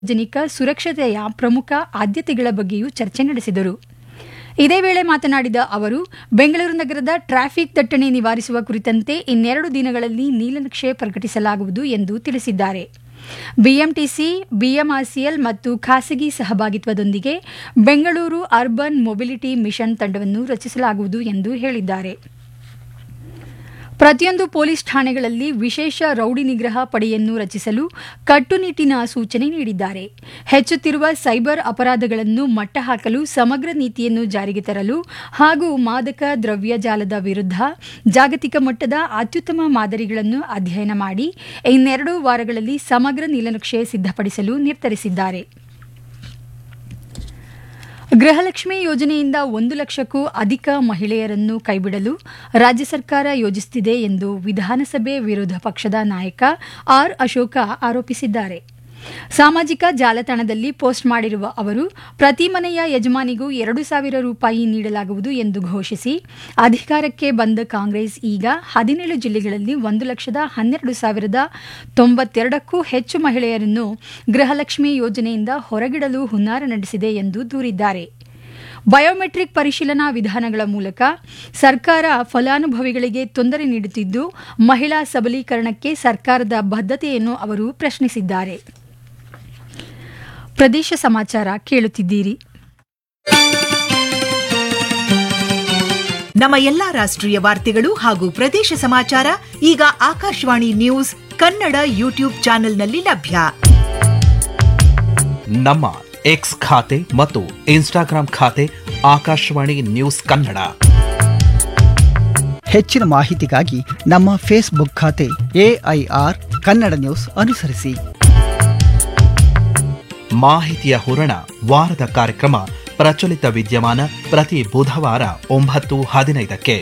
ಸಾರ್ವಜನಿಕ ಸುರಕ್ಷತೆಯ ಪ್ರಮುಖ ಆದ್ಯತೆಗಳ ಬಗ್ಗೆಯೂ ಚರ್ಚೆ ನಡೆಸಿದರು ಇದೇ ವೇಳೆ ಮಾತನಾಡಿದ ಅವರು ಬೆಂಗಳೂರು ನಗರದ ಟ್ರಾಫಿಕ್ ದಟ್ಟಣೆ ನಿವಾರಿಸುವ ಕುರಿತಂತೆ ಇನ್ನೆರಡು ದಿನಗಳಲ್ಲಿ ನೀಲನಕ್ಷೆ ಪ್ರಕಟಿಸಲಾಗುವುದು ಎಂದು ತಿಳಿಸಿದ್ದಾರೆ ಬಿಎಂಟಿಸಿ ಬಿಎಂಆರ್ಸಿಎಲ್ ಮತ್ತು ಖಾಸಗಿ ಸಹಭಾಗಿತ್ವದೊಂದಿಗೆ ಬೆಂಗಳೂರು ಅರ್ಬನ್ ಮೊಬಿಲಿಟಿ ಮಿಷನ್ ತಂಡವನ್ನು ರಚಿಸಲಾಗುವುದು ಎಂದು ಹೇಳಿದ್ದಾರೆ ಪ್ರತಿಯೊಂದು ಪೊಲೀಸ್ ಠಾಣೆಗಳಲ್ಲಿ ವಿಶೇಷ ರೌಡಿ ನಿಗ್ರಹ ಪಡೆಯನ್ನು ರಚಿಸಲು ಕಟ್ಟುನಿಟ್ಟಿನ ಸೂಚನೆ ನೀಡಿದ್ದಾರೆ ಹೆಚ್ಚುತ್ತಿರುವ ಸೈಬರ್ ಅಪರಾಧಗಳನ್ನು ಮಟ್ಟಹಾಕಲು ಸಮಗ್ರ ನೀತಿಯನ್ನು ಜಾರಿಗೆ ತರಲು ಹಾಗೂ ಮಾದಕ ದ್ರವ್ಯ ಜಾಲದ ವಿರುದ್ಧ ಜಾಗತಿಕ ಮಟ್ಟದ ಅತ್ಯುತ್ತಮ ಮಾದರಿಗಳನ್ನು ಅಧ್ಯಯನ ಮಾಡಿ ಇನ್ನೆರಡು ವಾರಗಳಲ್ಲಿ ಸಮಗ್ರ ನೀಲನಕ್ಷೆ ಸಿದ್ಧಪಡಿಸಲು ನಿರ್ಧರಿಸಿದ್ದಾರೆ ಗೃಹಲಕ್ಷ್ಮಿ ಯೋಜನೆಯಿಂದ ಒಂದು ಲಕ್ಷಕ್ಕೂ ಅಧಿಕ ಮಹಿಳೆಯರನ್ನು ಕೈಬಿಡಲು ರಾಜ್ಯ ಸರ್ಕಾರ ಯೋಜಿಸುತ್ತಿದೆ ಎಂದು ವಿಧಾನಸಭೆ ವಿರೋಧ ಪಕ್ಷದ ನಾಯಕ ಆರ್ ಅಶೋಕ ಆರೋಪಿಸಿದ್ದಾರೆ ಸಾಮಾಜಿಕ ಜಾಲತಾಣದಲ್ಲಿ ಪೋಸ್ಟ್ ಮಾಡಿರುವ ಅವರು ಪ್ರತಿ ಮನೆಯ ಯಜಮಾನಿಗೂ ಎರಡು ಸಾವಿರ ರೂಪಾಯಿ ನೀಡಲಾಗುವುದು ಎಂದು ಘೋಷಿಸಿ ಅಧಿಕಾರಕ್ಕೆ ಬಂದ ಕಾಂಗ್ರೆಸ್ ಈಗ ಹದಿನೇಳು ಜಿಲ್ಲೆಗಳಲ್ಲಿ ಒಂದು ಲಕ್ಷದ ಹನ್ನೆರಡು ಸಾವಿರದ ತೊಂಬತ್ತೆರಡಕ್ಕೂ ಹೆಚ್ಚು ಮಹಿಳೆಯರನ್ನು ಗೃಹಲಕ್ಷ್ಮಿ ಯೋಜನೆಯಿಂದ ಹೊರಗಿಡಲು ಹುನ್ನಾರ ನಡೆಸಿದೆ ಎಂದು ದೂರಿದ್ದಾರೆ ಬಯೋಮೆಟ್ರಿಕ್ ಪರಿಶೀಲನಾ ವಿಧಾನಗಳ ಮೂಲಕ ಸರ್ಕಾರ ಫಲಾನುಭವಿಗಳಿಗೆ ತೊಂದರೆ ನೀಡುತ್ತಿದ್ದು ಮಹಿಳಾ ಸಬಲೀಕರಣಕ್ಕೆ ಸರ್ಕಾರದ ಬದ್ಧತೆಯನ್ನು ಅವರು ಪ್ರಶ್ನಿಸಿದ್ದಾರೆ ಪ್ರದೇಶ ಸಮಾಚಾರ ಕೇಳುತ್ತಿದ್ದೀರಿ ನಮ್ಮ ಎಲ್ಲಾ ರಾಷ್ಟ್ರೀಯ ವಾರ್ತೆಗಳು ಹಾಗೂ ಪ್ರದೇಶ ಸಮಾಚಾರ ಈಗ ಆಕಾಶವಾಣಿ ನ್ಯೂಸ್ ಕನ್ನಡ ಯೂಟ್ಯೂಬ್ ಚಾನೆಲ್ನಲ್ಲಿ ಲಭ್ಯ ನಮ್ಮ ಎಕ್ಸ್ ಖಾತೆ ಮತ್ತು ಇನ್ಸ್ಟಾಗ್ರಾಂ ಖಾತೆ ಆಕಾಶವಾಣಿ ನ್ಯೂಸ್ ಕನ್ನಡ ಹೆಚ್ಚಿನ ಮಾಹಿತಿಗಾಗಿ ನಮ್ಮ ಫೇಸ್ಬುಕ್ ಖಾತೆ ಎಐಆರ್ ಕನ್ನಡ ನ್ಯೂಸ್ ಅನುಸರಿಸಿ ಮಾಹಿತಿಯ ಹೂರಣ ವಾರದ ಕಾರ್ಯಕ್ರಮ ಪ್ರಚಲಿತ ವಿದ್ಯಮಾನ ಪ್ರತಿ ಬುಧವಾರ ಒಂಬತ್ತು ಹದಿನೈದಕ್ಕೆ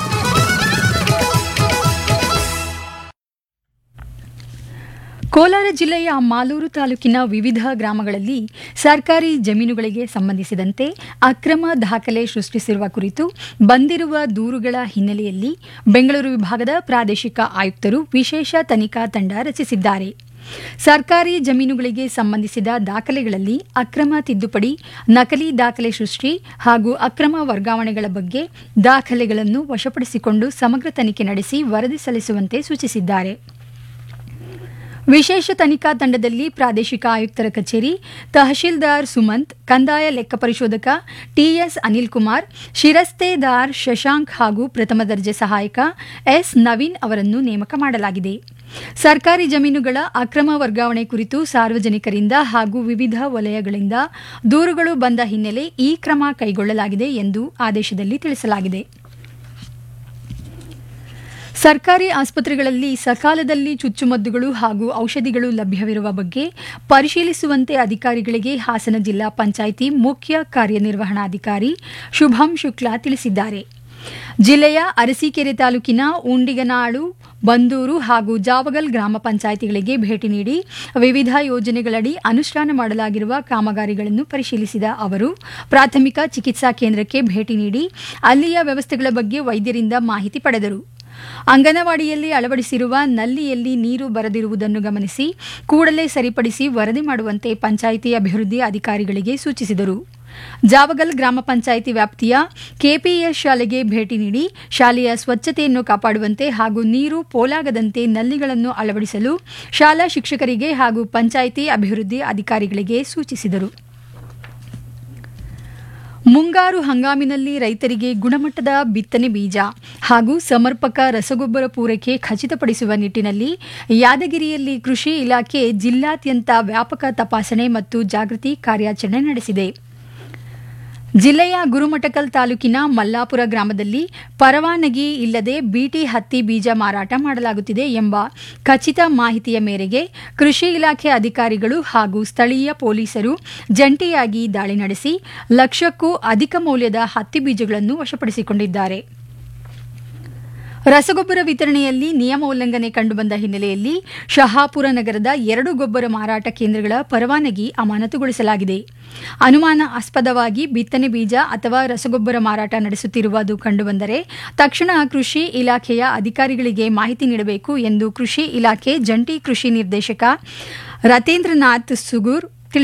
ಕೋಲಾರ ಜಿಲ್ಲೆಯ ಮಾಲೂರು ತಾಲೂಕಿನ ವಿವಿಧ ಗ್ರಾಮಗಳಲ್ಲಿ ಸರ್ಕಾರಿ ಜಮೀನುಗಳಿಗೆ ಸಂಬಂಧಿಸಿದಂತೆ ಅಕ್ರಮ ದಾಖಲೆ ಸೃಷ್ಟಿಸಿರುವ ಕುರಿತು ಬಂದಿರುವ ದೂರುಗಳ ಹಿನ್ನೆಲೆಯಲ್ಲಿ ಬೆಂಗಳೂರು ವಿಭಾಗದ ಪ್ರಾದೇಶಿಕ ಆಯುಕ್ತರು ವಿಶೇಷ ತನಿಖಾ ತಂಡ ರಚಿಸಿದ್ದಾರೆ ಸರ್ಕಾರಿ ಜಮೀನುಗಳಿಗೆ ಸಂಬಂಧಿಸಿದ ದಾಖಲೆಗಳಲ್ಲಿ ಅಕ್ರಮ ತಿದ್ದುಪಡಿ ನಕಲಿ ದಾಖಲೆ ಸೃಷ್ಟಿ ಹಾಗೂ ಅಕ್ರಮ ವರ್ಗಾವಣೆಗಳ ಬಗ್ಗೆ ದಾಖಲೆಗಳನ್ನು ವಶಪಡಿಸಿಕೊಂಡು ಸಮಗ್ರ ತನಿಖೆ ನಡೆಸಿ ವರದಿ ಸಲ್ಲಿಸುವಂತೆ ಸೂಚಿಸಿದ್ದಾರೆ ವಿಶೇಷ ತನಿಖಾ ತಂಡದಲ್ಲಿ ಪ್ರಾದೇಶಿಕ ಆಯುಕ್ತರ ಕಚೇರಿ ತಹಶೀಲ್ದಾರ್ ಸುಮಂತ್ ಕಂದಾಯ ಲೆಕ್ಕ ಪರಿಶೋಧಕ ಟಿಎಸ್ ಅನಿಲ್ ಕುಮಾರ್ ಶಿರಸ್ತೇದಾರ್ ಶಶಾಂಕ್ ಹಾಗೂ ಪ್ರಥಮ ದರ್ಜೆ ಸಹಾಯಕ ಎಸ್ ನವೀನ್ ಅವರನ್ನು ನೇಮಕ ಮಾಡಲಾಗಿದೆ ಸರ್ಕಾರಿ ಜಮೀನುಗಳ ಅಕ್ರಮ ವರ್ಗಾವಣೆ ಕುರಿತು ಸಾರ್ವಜನಿಕರಿಂದ ಹಾಗೂ ವಿವಿಧ ವಲಯಗಳಿಂದ ದೂರುಗಳು ಬಂದ ಹಿನ್ನೆಲೆ ಈ ಕ್ರಮ ಕೈಗೊಳ್ಳಲಾಗಿದೆ ಎಂದು ಆದೇಶದಲ್ಲಿ ತಿಳಿಸಲಾಗಿದೆ ಸರ್ಕಾರಿ ಆಸ್ಪತ್ರೆಗಳಲ್ಲಿ ಸಕಾಲದಲ್ಲಿ ಚುಚ್ಚುಮದ್ದುಗಳು ಹಾಗೂ ಔಷಧಿಗಳು ಲಭ್ಯವಿರುವ ಬಗ್ಗೆ ಪರಿಶೀಲಿಸುವಂತೆ ಅಧಿಕಾರಿಗಳಿಗೆ ಹಾಸನ ಜಿಲ್ಲಾ ಪಂಚಾಯಿತಿ ಮುಖ್ಯ ಕಾರ್ಯನಿರ್ವಹಣಾಧಿಕಾರಿ ಶುಭಂ ಶುಕ್ಲಾ ತಿಳಿಸಿದ್ದಾರೆ ಜಿಲ್ಲೆಯ ಅರಸೀಕೆರೆ ತಾಲೂಕಿನ ಉಂಡಿಗನಾಳು ಬಂದೂರು ಹಾಗೂ ಜಾವಗಲ್ ಗ್ರಾಮ ಪಂಚಾಯಿತಿಗಳಿಗೆ ಭೇಟಿ ನೀಡಿ ವಿವಿಧ ಯೋಜನೆಗಳಡಿ ಅನುಷ್ಠಾನ ಮಾಡಲಾಗಿರುವ ಕಾಮಗಾರಿಗಳನ್ನು ಪರಿಶೀಲಿಸಿದ ಅವರು ಪ್ರಾಥಮಿಕ ಚಿಕಿತ್ಸಾ ಕೇಂದ್ರಕ್ಕೆ ಭೇಟಿ ನೀಡಿ ಅಲ್ಲಿಯ ವ್ಯವಸ್ಥೆಗಳ ಬಗ್ಗೆ ವೈದ್ಯರಿಂದ ಮಾಹಿತಿ ಪಡೆದರು ಅಂಗನವಾಡಿಯಲ್ಲಿ ಅಳವಡಿಸಿರುವ ನಲ್ಲಿಯಲ್ಲಿ ನೀರು ಬರದಿರುವುದನ್ನು ಗಮನಿಸಿ ಕೂಡಲೇ ಸರಿಪಡಿಸಿ ವರದಿ ಮಾಡುವಂತೆ ಪಂಚಾಯಿತಿ ಅಭಿವೃದ್ಧಿ ಅಧಿಕಾರಿಗಳಿಗೆ ಸೂಚಿಸಿದರು ಜಾವಗಲ್ ಗ್ರಾಮ ಪಂಚಾಯಿತಿ ವ್ಯಾಪ್ತಿಯ ಕೆಪಿಎಸ್ ಶಾಲೆಗೆ ಭೇಟಿ ನೀಡಿ ಶಾಲೆಯ ಸ್ವಚ್ಛತೆಯನ್ನು ಕಾಪಾಡುವಂತೆ ಹಾಗೂ ನೀರು ಪೋಲಾಗದಂತೆ ನಲ್ಲಿಗಳನ್ನು ಅಳವಡಿಸಲು ಶಾಲಾ ಶಿಕ್ಷಕರಿಗೆ ಹಾಗೂ ಪಂಚಾಯಿತಿ ಅಭಿವೃದ್ಧಿ ಅಧಿಕಾರಿಗಳಿಗೆ ಸೂಚಿಸಿದರು ಮುಂಗಾರು ಹಂಗಾಮಿನಲ್ಲಿ ರೈತರಿಗೆ ಗುಣಮಟ್ಟದ ಬಿತ್ತನೆ ಬೀಜ ಹಾಗೂ ಸಮರ್ಪಕ ರಸಗೊಬ್ಬರ ಪೂರೈಕೆ ಖಚಿತಪಡಿಸುವ ನಿಟ್ಟಿನಲ್ಲಿ ಯಾದಗಿರಿಯಲ್ಲಿ ಕೃಷಿ ಇಲಾಖೆ ಜಿಲ್ಲಾದ್ಯಂತ ವ್ಯಾಪಕ ತಪಾಸಣೆ ಮತ್ತು ಜಾಗೃತಿ ಕಾರ್ಯಾಚರಣೆ ನಡೆಸಿದೆ ಜಿಲ್ಲೆಯ ಗುರುಮಠಕಲ್ ತಾಲೂಕಿನ ಮಲ್ಲಾಪುರ ಗ್ರಾಮದಲ್ಲಿ ಪರವಾನಗಿ ಇಲ್ಲದೆ ಬಿಟಿ ಹತ್ತಿ ಬೀಜ ಮಾರಾಟ ಮಾಡಲಾಗುತ್ತಿದೆ ಎಂಬ ಖಚಿತ ಮಾಹಿತಿಯ ಮೇರೆಗೆ ಕೃಷಿ ಇಲಾಖೆ ಅಧಿಕಾರಿಗಳು ಹಾಗೂ ಸ್ಥಳೀಯ ಪೊಲೀಸರು ಜಂಟಿಯಾಗಿ ದಾಳಿ ನಡೆಸಿ ಲಕ್ಷಕ್ಕೂ ಅಧಿಕ ಮೌಲ್ಯದ ಹತ್ತಿ ಬೀಜಗಳನ್ನು ವಶಪಡಿಸಿಕೊಂಡಿದ್ದಾರೆ ರಸಗೊಬ್ಬರ ವಿತರಣೆಯಲ್ಲಿ ನಿಯಮ ಉಲ್ಲಂಘನೆ ಕಂಡುಬಂದ ಹಿನ್ನೆಲೆಯಲ್ಲಿ ಶಹಾಪುರ ನಗರದ ಎರಡು ಗೊಬ್ಬರ ಮಾರಾಟ ಕೇಂದ್ರಗಳ ಪರವಾನಗಿ ಅಮಾನತುಗೊಳಿಸಲಾಗಿದೆ ಅನುಮಾನಾಸ್ಪದವಾಗಿ ಬಿತ್ತನೆ ಬೀಜ ಅಥವಾ ರಸಗೊಬ್ಬರ ಮಾರಾಟ ನಡೆಸುತ್ತಿರುವುದು ಕಂಡುಬಂದರೆ ತಕ್ಷಣ ಕೃಷಿ ಇಲಾಖೆಯ ಅಧಿಕಾರಿಗಳಿಗೆ ಮಾಹಿತಿ ನೀಡಬೇಕು ಎಂದು ಕೃಷಿ ಇಲಾಖೆ ಜಂಟಿ ಕೃಷಿ ನಿರ್ದೇಶಕ ರತೇಂದ್ರನಾಥ್ ಸುಗೂರ್